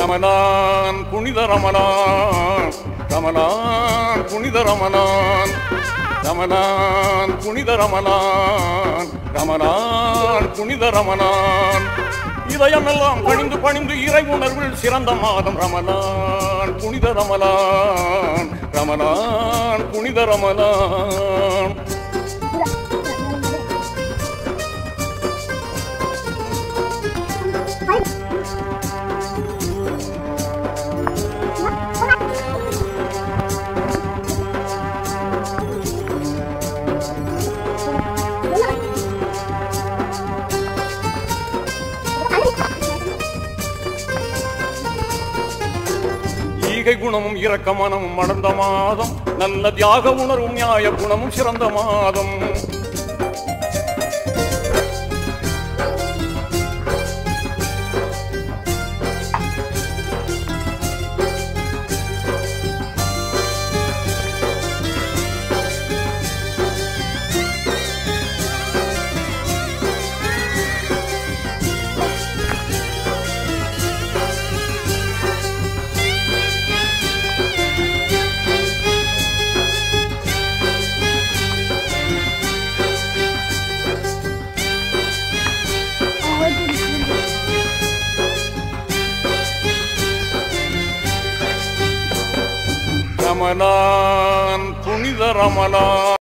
ரமலான் புனித ரமலான் ரமலான் புனித ரமலான் ரமலான் புனித ரமலான் ரமலான் புனித ரமலான் இதயமெல்லாம் பணிந்து பணிந்து இறை உணர்வில் சிறந்த மாதம் ரமலான் புனித ரமலான் ரமலான் புனித ரமலான் ஈகை குணமும் இரக்க மனமும் மணந்த மாதம் நல்ல தியாக உணர்வும் நியாய குணமும் சிறந்த மாதம் ரமலான் புனித ரமலான்